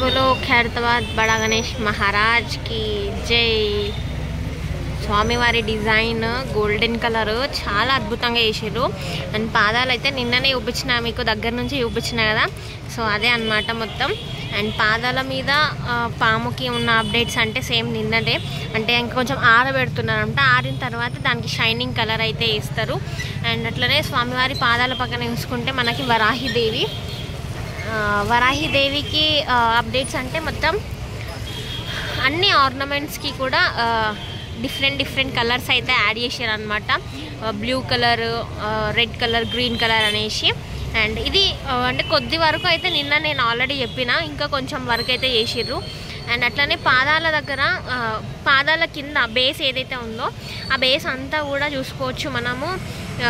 బోలో ఖైరతాబాద్ బడా గణేష్ మహారాజ్కి జై స్వామివారి డిజైన్ గోల్డెన్ కలర్ చాలా అద్భుతంగా వేసారు అండ్ పాదాలు అయితే నిన్ననే చూపించిన మీకు దగ్గర నుంచి చూపించిన కదా సో అదే అన్నమాట మొత్తం అండ్ పాదాల మీద ఆ, పాముకి ఉన్న అప్డేట్స్ అంటే సేమ్ నిన్ననే అంటే ఇంకా కొంచెం ఆరబెడుతున్నారంట ఆరిన తర్వాత దానికి షైనింగ్ కలర్ అయితే ఇస్తారు అండ్ అట్లనే స్వామివారి పాదాల పక్కన చూసుకుంటే మనకి వరాహిదేవి ఆ, వరాహిదేవికి అప్డేట్స్ అంటే మొత్తం అన్ని ఆర్నమెంట్స్కి కూడా డిఫరెంట్ డిఫరెంట్ కలర్స్ అయితే యాడ్ చేశారు అనమాట blue colour red colour green colour అనేసి అండ్ ఇది ఆ, అంటే కొద్ది వరకు అయితే నిన్న నేను ఆల్రెడీ చెప్పిన ఇంకా కొంచెం వరకు అయితే చేసిర్రు అండ్ అట్లనే పాదాల దగ్గర ఆ, పాదాల కింద బేస్ ఏదైతే ఉందో ఆ బేస్ అంతా కూడా చూసుకోవచ్చు మనము ఆ,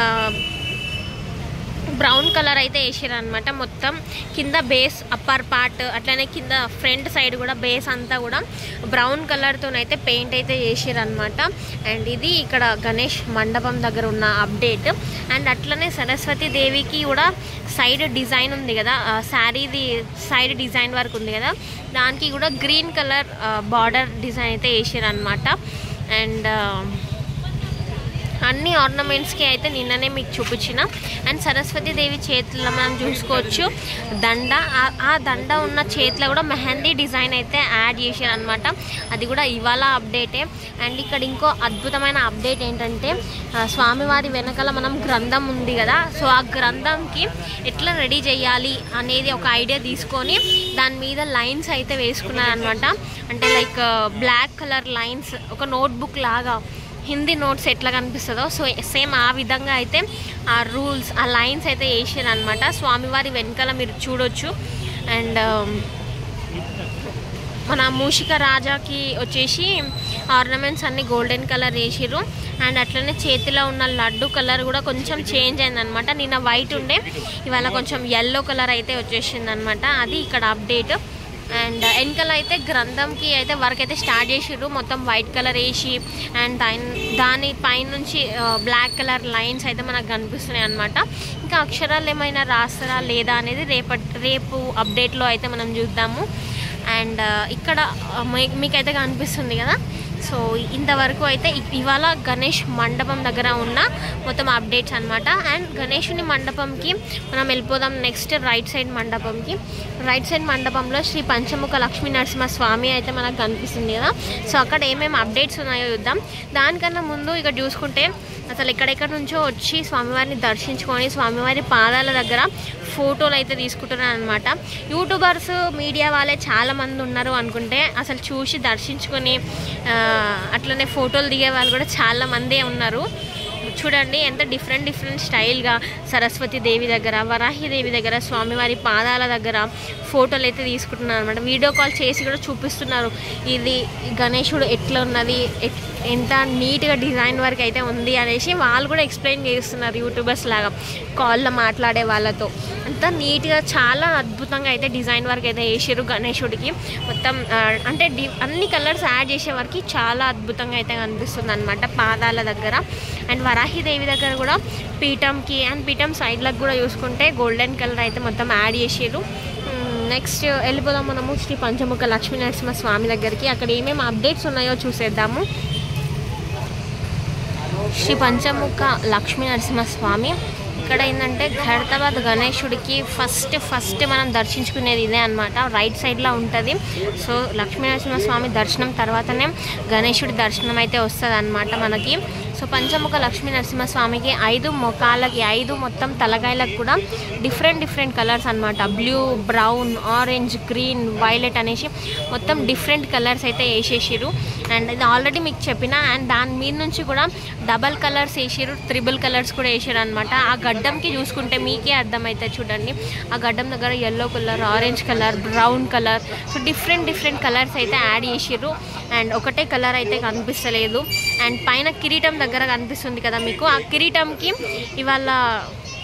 బ్రౌన్ కలర్ అయితే వేసారు అనమాట మొత్తం కింద బేస్ అప్పర్ పార్ట్ అట్లనే కింద ఫ్రంట్ సైడ్ కూడా బేస్ అంతా కూడా బ్రౌన్ కలర్తోనైతే పెయింట్ అయితే చేసారు అనమాట అండ్ ఇది ఇక్కడ గణేష్ మండపం దగ్గర ఉన్న అప్డేట్ అండ్ అట్లనే సరస్వతి దేవికి కూడా సైడ్ డిజైన్ ఉంది కదా శారీది సైడ్ డిజైన్ వర్క్ ఉంది కదా దానికి కూడా గ్రీన్ కలర్ బార్డర్ డిజైన్ అయితే వేసారు అనమాట అండ్ అన్ని ఆర్నమెంట్స్కి అయితే నిన్ననే మీకు చూపించిన అండ్ సరస్వతి దేవి చేతిలో మనం చూసుకోవచ్చు దండ ఆ- ఆ దండ ఉన్న చేతిలో కూడా మెహందీ డిజైన్ అయితే యాడ్ చేశారు అనమాట అది కూడా ఇవాళ అప్డేటే అండ్ ఇక్కడ ఇంకో అద్భుతమైన అప్డేట్ ఏంటంటే ఆ, స్వామివారి వెనకాల మనం గ్రంథం ఉంది కదా సో ఆ గ్రంథంకి ఎట్లా రెడీ చేయాలి అనేది ఒక ఐడియా తీసుకొని దాని మీద లైన్స్ అయితే వేసుకున్నారు అనమాట అంటే లైక్ బ్లాక్ కలర్ లైన్స్ ఒక నోట్బుక్ లాగా హిందీ నోట్స్ ఎట్లా కనిపిస్తుందో సో సేమ్ ఆ విధంగా అయితే ఆ రూల్స్ ఆ లైన్స్ అయితే వేసారు అనమాట స్వామివారి వెనకాల మీరు చూడొచ్చు అండ్ మన మూషిక రాజాకి వచ్చేసి ఆర్నమెంట్స్ అన్ని గోల్డెన్ కలర్ వేసిర్రు అండ్ అట్లనే చేతిలో ఉన్న లడ్డు కలర్ కూడా కొంచెం చేంజ్ అయిందనమాట నిన్న వైట్ ఉండే ఇవాళ కొంచెం ఎల్లో కలర్ అయితే వచ్చేసింది అనమాట అది ఇక్కడ అప్డేట్ అండ్ వెనకాల అయితే గ్రంథంకి అయితే వర్క్ అయితే స్టార్ట్ చేసిర్రు మొత్తం వైట్ కలర్ వేసి అండ్ దాని దాని పైనుంచి బ్లాక్ కలర్ లైన్స్ అయితే మనకు కనిపిస్తున్నాయి అనమాట ఇంకా అక్షరాలు ఏమైనా రాస్తారా లేదా అనేది రేపటి రేపు అప్డేట్లో అయితే మనం చూద్దాము అండ్ ఇక్కడ ఆ, మీ- మీకైతే కనిపిస్తుంది కదా సో ఇంతవరకు అయితే ఇ- ఇవాళ గణేష్ మండపం దగ్గర ఉన్న మొత్తం అప్డేట్స్ అనమాట అండ్ గణేషుని మండపంకి మనం వెళ్ళిపోదాం నెక్స్ట్ రైట్ సైడ్ మండపంకి రైట్ సైడ్ మండపంలో శ్రీ పంచముఖ లక్ష్మీ నరసింహ స్వామి అయితే మనకు కనిపిస్తుంది కదా సో అక్కడ ఏమేమి అప్డేట్స్ ఉన్నాయో చూద్దాం దానికన్నా ముందు ఇక్కడ చూసుకుంటే అసలు ఎక్కడెక్కడ నుంచో వచ్చి స్వామివారిని దర్శించుకొని స్వామివారి పాదాల దగ్గర ఫోటోలు అయితే తీసుకుంటున్నారు అనమాట యూట్యూబర్స్ మీడియా వాళ్ళే చాలా మంది ఉన్నారు అనుకుంటే అసలు చూసి దర్శించుకొని ఆ, అట్లనే ఫోటోలు దిగే వాళ్ళు కూడా చాలా మందే ఉన్నారు చూడండి ఎంత డిఫరెంట్ డిఫరెంట్ స్టైల్గా సరస్వతి దేవి దగ్గర వరాహి దేవి దగ్గర స్వామివారి పాదాల దగ్గర ఫోటోలు అయితే తీసుకుంటున్నారు అనమాట వీడియో కాల్ చేసి కూడా చూపిస్తున్నారు ఇది గణేశుడు ఎట్లా ఉన్నది ఎట్- ఎంత నీట్గా డిజైన్ వర్క్ అయితే ఉంది అనేసి వాళ్ళు కూడా ఎక్స్ప్లెయిన్ చేస్తున్నారు యూట్యూబర్స్ లాగా కాల్లో మాట్లాడే వాళ్ళతో అంత నీట్గా చాలా అద్భుతంగా అయితే డిజైన్ వర్క్ అయితే వేసారు గణేశుడికి మొత్తం ఆ, అంటే డి అన్ని కలర్స్ యాడ్ చేసే వరకు చాలా అద్భుతంగా అయితే కనిపిస్తుంది అనమాట పాదాల దగ్గర అండ్ వరాహి దేవి దగ్గర కూడా పీఠంకి అండ్ పీఠం సైడ్లకు కూడా చూసుకుంటే గోల్డెన్ కలర్ అయితే మొత్తం యాడ్ చేసారు నెక్స్ట్ వెళ్ళిపోదాం మనము శ్రీ పంచముఖ లక్ష్మీ నరసింహ స్వామి దగ్గరికి అక్కడ ఏమేమి అప్డేట్స్ ఉన్నాయో చూసేద్దాము శ్రీ పంచముఖ లక్ష్మీ నరసింహ స్వామి ఇక్కడ ఏంటంటే ఖైరతాబాద్ గణేశుడికి ఫస్ట్ ఫస్ట్ మనం దర్శించుకునేది ఇదే అనమాట రైట్ సైడ్లో ఉంటుంది సో లక్ష్మీ నరసింహ స్వామి దర్శనం తర్వాతనే గణేశుడి దర్శనం అయితే వస్తుంది అనమాట మనకి సో పంచముఖ లక్ష్మీ నరసింహ స్వామికి ఐదు ముఖాలకి ఐదు మొత్తం తలకాయలకు కూడా డిఫరెంట్ డిఫరెంట్ కలర్స్ అనమాట blue brown orange green violet అనేసి మొత్తం డిఫరెంట్ కలర్స్ అయితే వేసేసారు అండ్ ఇది ఆల్రెడీ మీకు చెప్పిన అండ్ దాని మీద నుంచి కూడా డబల్ కలర్స్ వేసారు త్రిబుల్ కలర్స్ కూడా వేసారు అనమాట ఆ గడ్డంకి చూసుకుంటే మీకే అర్థమవుతుంది చూడండి ఆ గడ్డం దగ్గర yellow colour orange colour brown colour so different different colours అయితే యాడ్ చేసారు అండ్ ఒకటే కలర్ అయితే కనిపిస్తలేదు అండ్ పైన కిరీటం దగ్గర కనిపిస్తుంది కదా మీకు ఆ కిరీటంకి ఇవాళ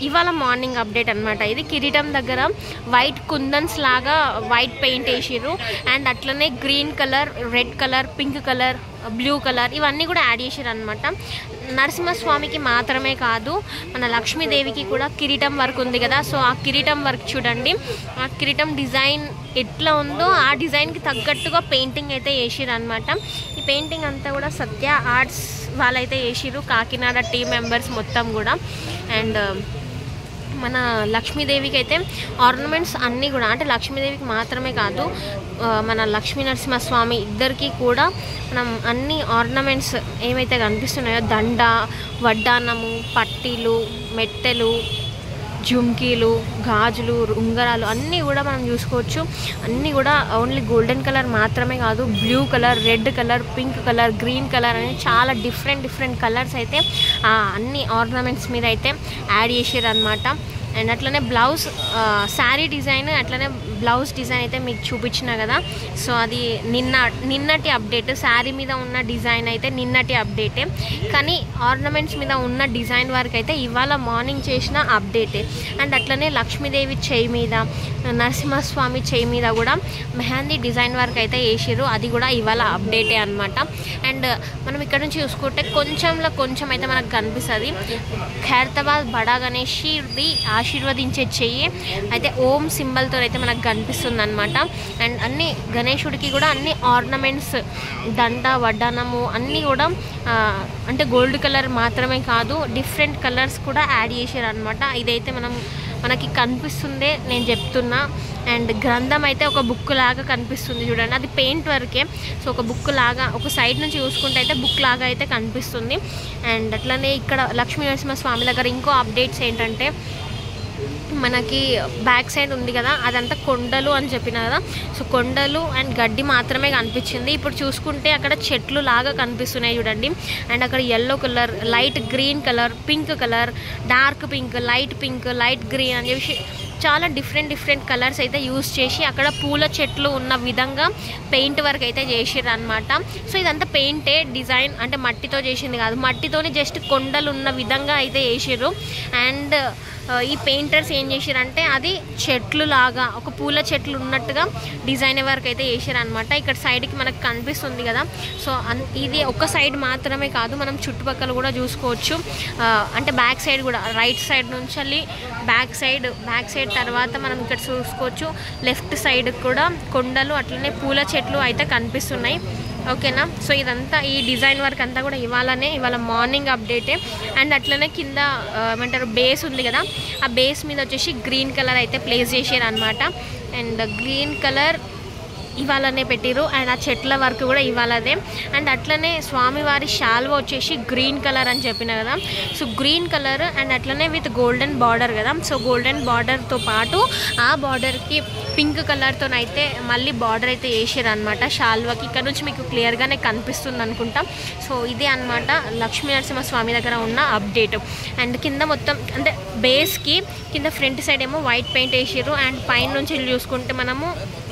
ఇవాళ మార్నింగ్ అప్డేట్ అనమాట ఇది కిరీటం దగ్గర వైట్ కుందన్స్ లాగా వైట్ పెయింట్ వేసిర్రు అండ్ అట్లనే green colour red colour pink colour blue colour ఇవన్నీ కూడా యాడ్ చేసారు అనమాట నరసింహస్వామికి మాత్రమే కాదు మన లక్ష్మీదేవికి కూడా కిరీటం వర్క్ ఉంది కదా సో ఆ కిరీటం వర్క్ చూడండి ఆ కిరీటం డిజైన్ ఎట్లా ఉందో ఆ డిజైన్కి తగ్గట్టుగా పెయింటింగ్ అయితే వేసిరు అనమాట ఈ పెయింటింగ్ అంతా కూడా సత్య ఆర్ట్స్ వాళ్ళైతే వేసిరు కాకినాడ టీం మెంబర్స్ మొత్తం కూడా అండ్ మన లక్ష్మీదేవికి అయితే ఆర్నమెంట్స్ అన్నీ కూడా అంటే లక్ష్మీదేవికి మాత్రమే కాదు ఆ, మన లక్ష్మీ నరసింహస్వామి ఇద్దరికి కూడా మనం అన్ని ఆర్నమెంట్స్ ఏమైతే కనిపిస్తున్నాయో దండ వడ్డానము పట్టీలు మెట్టెలు జుమ్కీలు గాజులు ఉంగరాలు అన్నీ కూడా మనం చూసుకోవచ్చు అన్నీ కూడా ఓన్లీ గోల్డెన్ కలర్ మాత్రమే కాదు blue colour red colour pink colour green colour అని చాలా డిఫరెంట్ డిఫరెంట్ కలర్స్ అయితే ఆ అన్ని ఆర్నమెంట్స్ మీద అయితే యాడ్ చేసారు అనమాట అండ్ అట్లనే బ్లౌజ్ శారీ డిజైన్ అట్లనే బ్లౌజ్ డిజైన్ అయితే మీకు చూపించిన కదా సో అది నిన్న నిన్నటి అప్డేట్ శారీ మీద ఉన్న డిజైన్ అయితే నిన్నటి అప్డేటే కానీ ఆర్నమెంట్స్ మీద ఉన్న డిజైన్ వరకు అయితే ఇవాళ మార్నింగ్ చేసిన అప్డేటే అండ్ అట్లనే లక్ష్మీదేవి చేయి మీద నరసింహస్వామి చేయి మీద కూడా మెహందీ డిజైన్ వర్క్ అయితే వేసారు అది కూడా ఇవాళ అప్డేటే అనమాట అండ్ మనం ఇక్కడ నుంచి చూసుకుంటే కొంచెంలో కొంచెం అయితే మనకు కనిపిస్తుంది ఖైరతాబాద్ బడా గణేషిది ఆశీర్వదించే చెయ్యి అయితే ఓం సింబల్తో అయితే మనకు కనిపిస్తుంది అనమాట అండ్ అన్ని గణేశుడికి కూడా అన్ని ఆర్నమెంట్స్ దండ వడ్డానము అన్నీ కూడా ఆ, అంటే గోల్డ్ కలర్ మాత్రమే కాదు డిఫరెంట్ కలర్స్ కూడా యాడ్ చేశారు అనమాట ఇదైతే మనం మనకి కనిపిస్తుందే నేను చెప్తున్నా అండ్ గ్రంథం అయితే ఒక బుక్ లాగా కనిపిస్తుంది చూడండి అది పెయింట్ వర్కే సో ఒక బుక్ లాగా ఒక సైడ్ నుంచి చూసుకుంటే అయితే బుక్ లాగా అయితే కనిపిస్తుంది అండ్ అట్లనే ఇక్కడ లక్ష్మీ నరసింహ స్వామి దగ్గర ఇంకో అప్డేట్స్ ఏంటంటే మనకి బ్యాక్ సైడ్ ఉంది కదా అదంతా కొండలు అని చెప్పిన కదా సో కొండలు అండ్ గడ్డి మాత్రమే కనిపించింది ఇప్పుడు చూసుకుంటే అక్కడ చెట్లు లాగా కనిపిస్తున్నాయి చూడండి అండ్ అక్కడ yellow colour light green colour pink colour dark pink light pink light green అని చెప్పి చాలా డిఫరెంట్ డిఫరెంట్ కలర్స్ అయితే యూస్ చేసి అక్కడ పూల చెట్లు ఉన్న విధంగా పెయింట్ వర్క్ అయితే చేసిర్రు అనమాట సో ఇదంతా పెయింటే డిజైన్ అంటే మట్టితో చేసింది కాదు మట్టితోనే జస్ట్ కొండలు ఉన్న విధంగా అయితే వేసిర్రు అండ్ ఆ, ఈ పెయింటర్స్ ఏం చేసిరంటే అది చెట్లు లాగా ఒక పూల చెట్లు ఉన్నట్టుగా డిజైన్ వర్క్ అయితే చేసారు అనమాట ఇక్కడ సైడ్కి మనకు కనిపిస్తుంది కదా సో అన్- ఇది ఒక సైడ్ మాత్రమే కాదు మనం చుట్టుపక్కల కూడా చూసుకోవచ్చు ఆ, అంటే బ్యాక్ సైడ్ కూడా రైట్ సైడ్ నుంచి వెళ్ళి బ్యాక్ సైడ్ బ్యాక్ సైడ్ తర్వాత మనం ఇక్కడ చూసుకోవచ్చు లెఫ్ట్ సైడ్ కూడా కొండలు అట్లనే పూల చెట్లు అయితే కనిపిస్తున్నాయి ఓకేనా సో ఇదంతా ఈ డిజైన్ వర్క్ అంతా కూడా ఇవాళనే ఇవాళ మార్నింగ్ అప్డేటే అండ్ అట్లనే కింద ఆ, ఏమంటారు బేస్ ఉంది కదా ఆ బేస్ మీద వచ్చేసి గ్రీన్ కలర్ అయితే ప్లేస్ చేసారు అనమాట అండ్ గ్రీన్ కలర్ ఇవాళనే పెట్టిరు అండ్ ఆ చెట్ల వర్క్ కూడా ఇవాళదే అండ్ అట్లనే స్వామివారి శాల్వ వచ్చేసి గ్రీన్ కలర్ అని చెప్పిన కదా సో గ్రీన్ కలర్ అండ్ అట్లనే విత్ గోల్డెన్ బార్డర్ కదా సో గోల్డెన్ బార్డర్తో పాటు ఆ బార్డర్కి పింక్ కలర్తో అయితే మళ్ళీ బార్డర్ అయితే వేసారు అనమాట శాల్వకి ఇక్కడ నుంచి మీకు క్లియర్గానే కనిపిస్తుంది అనుకుంటా సో ఇదే అనమాట లక్ష్మీ నరసింహ స్వామి దగ్గర ఉన్న అప్డేట్ అండ్ కింద మొత్తం అంటే బేస్కి కింద ఫ్రంట్ సైడ్ ఏమో వైట్ పెయింట్ వేసారు అండ్ పైన నుంచి వెళ్ళి చూసుకుంటే మనము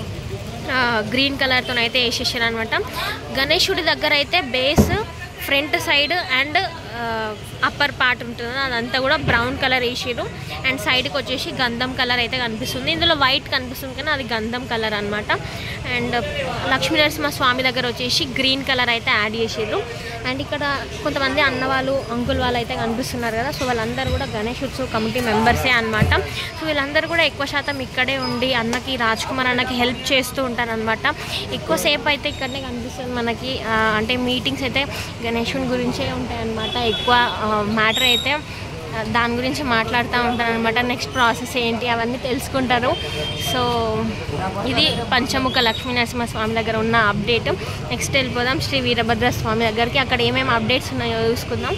గ్రీన్ కలర్తో అయితే వేసేసారు అనమాట గణేశుడి దగ్గర అయితే base front side and upper part ఉంటుంది అదంతా కూడా బ్రౌన్ కలర్ వేసారు అండ్ సైడ్కి వచ్చేసి గంధం కలర్ అయితే కనిపిస్తుంది ఇందులో వైట్ కనిపిస్తుంది కానీ అది గంధం కలర్ అనమాట అండ్ లక్ష్మీ నరసింహ స్వామి దగ్గర వచ్చేసి గ్రీన్ కలర్ అయితే యాడ్ చేసారు అండ్ ఇక్కడ కొంతమంది అన్న వాళ్ళు అంకుల్ వాళ్ళు అయితే కనిపిస్తున్నారు కదా సో వాళ్ళందరూ కూడా గణేష్ ఉత్సవ్ కమిటీ మెంబర్సే అనమాట సో వీళ్ళందరూ కూడా ఎక్కువ శాతం ఇక్కడే ఉండి అన్నకి రాజ్ కుమార్ అన్నకి హెల్ప్ చేస్తూ ఉంటారనమాట ఎక్కువసేపు అయితే ఇక్కడనే కనిపిస్తుంది మనకి ఆ, అంటే మీటింగ్స్ అయితే గణేశుని గురించే ఉంటాయి అనమాట ఎక్కువ మ్యాటర్ అయితే ఆ, దాని గురించి మాట్లాడుతూ ఉంటారు అనమాట నెక్స్ట్ ప్రాసెస్ ఏంటి అవన్నీ తెలుసుకుంటారు సో ఇది పంచముఖ లక్ష్మీ నరసింహ స్వామి దగ్గర ఉన్న అప్డేట్ నెక్స్ట్ వెళ్ళిపోదాం శ్రీ వీరభద్ర స్వామి దగ్గరికి అక్కడ ఏమేమి అప్డేట్స్ ఉన్నాయో చూసుకుందాం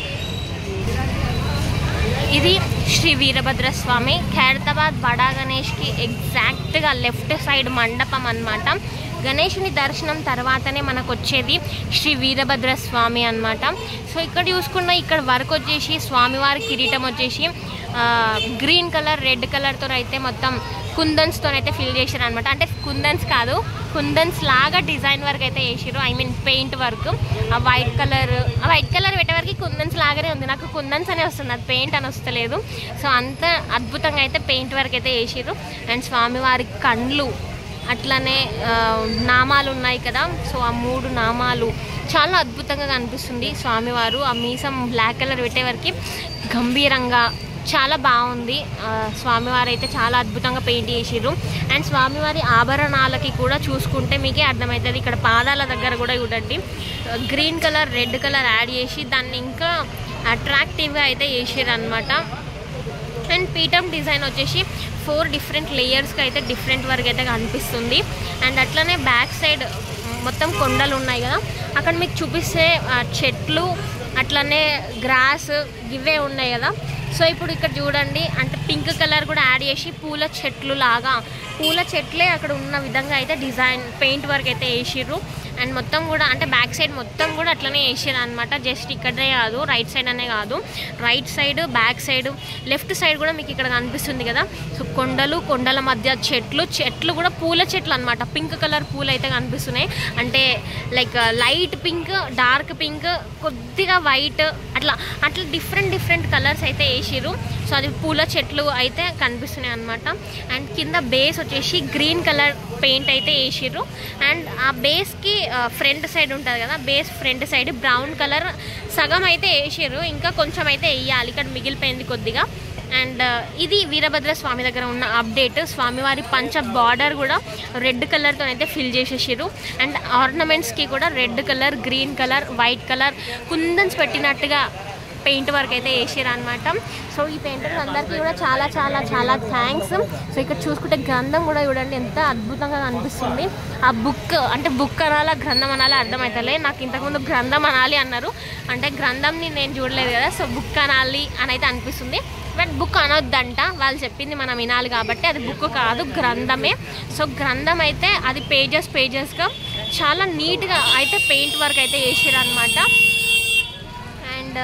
ఇది శ్రీ వీరభద్ర స్వామి ఖైరతాబాద్ బడా గణేష్కి ఎగ్జాక్ట్గా లెఫ్ట్ సైడ్ మండపం అన్నమాట గణేషుని దర్శనం తర్వాతనే మనకు వచ్చేది శ్రీ వీరభద్ర స్వామి అన్నమాట సో ఇక్కడ చూసుకున్న ఇక్కడ వర్క్ వచ్చేసి స్వామివారి కిరీటం వచ్చేసి ఆ, గ్రీన్ కలర్ రెడ్ కలర్తో అయితే మొత్తం కుందన్స్తో అయితే ఫిల్ చేసారు అనమాట అంటే కుందన్స్ కాదు కుందన్స్ లాగా డిజైన్ వర్క్ అయితే చేసారు ఐ మీన్ పెయింట్ వర్క్ ఆ వైట్ కలర్ ఆ వైట్ కలర్ పెట్టేవరకు కుందన్స్ లాగానే ఉంది నాకు కుందన్స్ అనే వస్తుంది అది పెయింట్ అని వస్తలేదు సో అంత అద్భుతంగా అయితే పెయింట్ వర్క్ అయితే చేసారు అండ్ స్వామివారి కండ్లు అట్లానే ఆ, నామాలు ఉన్నాయి కదా సో ఆ మూడు నామాలు చాలా అద్భుతంగా కనిపిస్తుంది స్వామివారు ఆ మీసం బ్లాక్ కలర్ పెట్టేవరకు గంభీరంగా చాలా బాగుంది ఆ, స్వామివారు అయితే చాలా అద్భుతంగా పెయింట్ చేసిర్రు అండ్ స్వామివారి ఆభరణాలకి కూడా చూసుకుంటే మీకే అర్థమవుతుంది ఇక్కడ పాదాల దగ్గర కూడా చూడండి green colour red colour add చేసి దాన్ని ఇంకా అట్రాక్టివ్గా అయితే చేసారు అనమాట అండ్ పీఠం డిజైన్ వచ్చేసి ఫోర్ డిఫరెంట్ లేయర్స్కి అయితే డిఫరెంట్ వర్క్ అయితే కనిపిస్తుంది అండ్ అట్లనే బ్యాక్ సైడ్ మొత్తం కొండలు ఉన్నాయి కదా అక్కడ మీకు చూపిస్తే ఆ, చెట్లు అట్లనే గ్రాస్ ఇవే ఉన్నాయి కదా సో ఇప్పుడు ఇక్కడ చూడండి అంటే పింక్ కలర్ కూడా యాడ్ చేసి పూల చెట్లు లాగా పూల చెట్లే అక్కడ ఉన్న విధంగా అయితే డిజైన్ పెయింట్ వర్క్ అయితే వేసిర్రు అండ్ మొత్తం కూడా అంటే బ్యాక్ సైడ్ మొత్తం కూడా అట్లనే వేసారు అనమాట జస్ట్ ఇక్కడే కాదు రైట్ సైడ్ అనే కాదు right side back side left side కూడా మీకు ఇక్కడ కనిపిస్తుంది కదా సో కొండలు కొండల మధ్య చెట్లు చెట్లు కూడా పూల చెట్లు అనమాట పింక్ కలర్ పూలు అయితే కనిపిస్తున్నాయి అంటే like light pink dark pink కొద్దిగా వైట్ అట్లా అట్లా డిఫరెంట్ డిఫరెంట్ కలర్స్ అయితే వేసిర్రు సో అది పూల చెట్లు అయితే కనిపిస్తున్నాయి అనమాట అండ్ కింద బేస్ వచ్చేసి గ్రీన్ కలర్ పెయింట్ అయితే వేసిర్రు అండ్ ఆ బేస్కి ఫ్రంట్ సైడ్ ఉంటుంది కదా base front side brown colour సగం అయితే వేసిర్రు ఇంకా కొంచెం అయితే వేయాలి ఇక్కడ మిగిలిపోయింది కొద్దిగా అండ్ ఇది వీరభద్ర స్వామి దగ్గర ఉన్న అప్డేట్ స్వామివారి పంచ బార్డర్ కూడా రెడ్ కలర్తో అయితే ఫిల్ చేసేసారు అండ్ ఆర్నమెంట్స్కి కూడా red colour green colour white colour kundans పెట్టినట్టుగా పెయింట్ వర్క్ అయితే వేసారు అనమాట సో ఈ పెయింటర్స్ అందరికీ కూడా చాలా చాలా చాలా థ్యాంక్స్ సో ఇక్కడ చూసుకుంటే గ్రంథం కూడా చూడండి ఎంత అద్భుతంగా కనిపిస్తుంది ఆ బుక్ అంటే బుక్ అనాలా గ్రంథం అనాలా అర్థమవుతలే నాకు ఇంతకుముందు గ్రంథం అనాలి అన్నారు అంటే గ్రంథంని నేను చూడలేదు కదా సో బుక్ అనాలి అని అయితే అనిపిస్తుంది బట్ బుక్ అనొద్దంట వాళ్ళు చెప్పింది మనం వినాలి కాబట్టి అది బుక్ కాదు గ్రంథమే సో గ్రంథం అయితే అది పేజెస్ పేజెస్గా చాలా నీట్గా అయితే పెయింట్ వర్క్ అయితే వేసారు అనమాట అండ్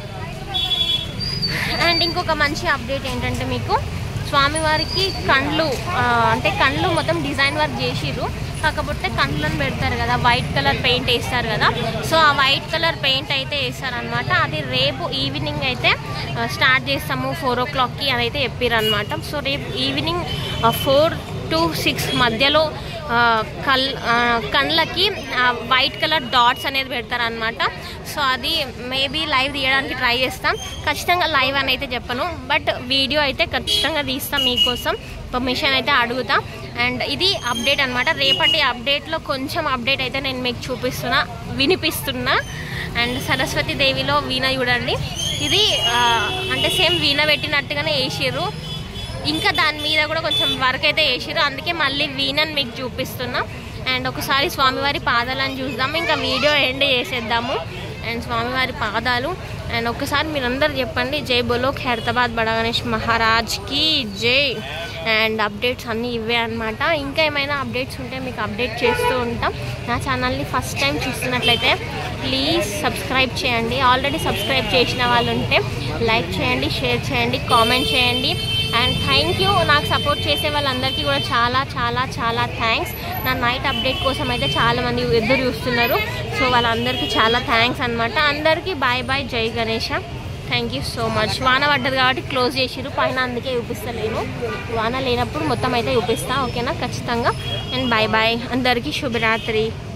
అండ్ ఇంకొక మంచి అప్డేట్ ఏంటంటే మీకు స్వామివారికి కండ్లు ఆ, అంటే కండ్లు మొత్తం డిజైన్ వర్క్ చేసిర్రు కాకపోతే కండ్లను పెడతారు కదా వైట్ కలర్ పెయింట్ వేస్తారు కదా సో ఆ వైట్ కలర్ పెయింట్ అయితే వేస్తారనమాట అది రేపు ఈవినింగ్ అయితే ఆ, స్టార్ట్ చేస్తాము ఫోర్ ఓ క్లాక్కి అని అయితే చెప్పారు అనమాట సో రేపు ఈవినింగ్ ఫోర్ టు సిక్స్ మధ్యలో ఆ, కల్ ఆ, కళ్ళకి వైట్ కలర్ డాట్స్ అనేది పెడతారనమాట సో అది మేబీ లైవ్ తీయడానికి ట్రై చేస్తాం ఖచ్చితంగా లైవ్ అని అయితే చెప్పను బట్ వీడియో అయితే ఖచ్చితంగా తీస్తాం మీకోసం పర్మిషన్ అయితే అడుగుతా అండ్ ఇది అప్డేట్ అనమాట రేపటి అప్డేట్లో కొంచెం అప్డేట్ అయితే నేను మీకు చూపిస్తున్నా వినిపిస్తున్నా అండ్ సరస్వతి దేవిలో వీణ చూడండి ఇది ఆ, అంటే సేమ్ వీణ పెట్టినట్టుగానే వేసిర్రు ఇంకా దాని మీద కూడా కొంచెం వర్క్ అయితే చేసిర్రు అందుకే మళ్ళీ వీణని మీకు చూపిస్తున్నా అండ్ ఒకసారి స్వామివారి పాదాలను చూద్దాం ఇంకా వీడియో ఎండ్ చేసేద్దాము అండ్ స్వామివారి పాదాలు అండ్ ఒకసారి మీరందరూ చెప్పండి జై బోలో ఖైరతాబాద్ బడా గణేష్ మహారాజ్కి జై అండ్ అప్డేట్స్ అన్నీ ఇవే అనమాట ఇంకా ఏమైనా అప్డేట్స్ ఉంటే మీకు అప్డేట్ చేస్తూ ఉంటాం నా ఛానల్ని ఫస్ట్ టైం చూస్తున్నట్లయితే ప్లీజ్ సబ్స్క్రైబ్ చేయండి ఆల్రెడీ సబ్స్క్రైబ్ చేసిన వాళ్ళు ఉంటే లైక్ చేయండి షేర్ చేయండి కామెంట్ చేయండి అండ్ థ్యాంక్ యూ నాకు సపోర్ట్ చేసే వాళ్ళందరికీ కూడా చాలా చాలా చాలా థ్యాంక్స్ నా నైట్ అప్డేట్ కోసం అయితే చాలామంది ఎదురు చూస్తున్నారు సో వాళ్ళందరికీ చాలా థ్యాంక్స్ అనమాట అందరికీ బాయ్ బాయ్ జై Ganesha thank you so much వాన పడ్డది కాబట్టి క్లోజ్ చేసిరు పైన అందుకే చూపిస్తలేను వాన లేనప్పుడు మొత్తం అయితే చూపిస్తా ఓకేనా ఖచ్చితంగా అండ్ బాయ్ బాయ్ అందరికీ శుభరాత్రి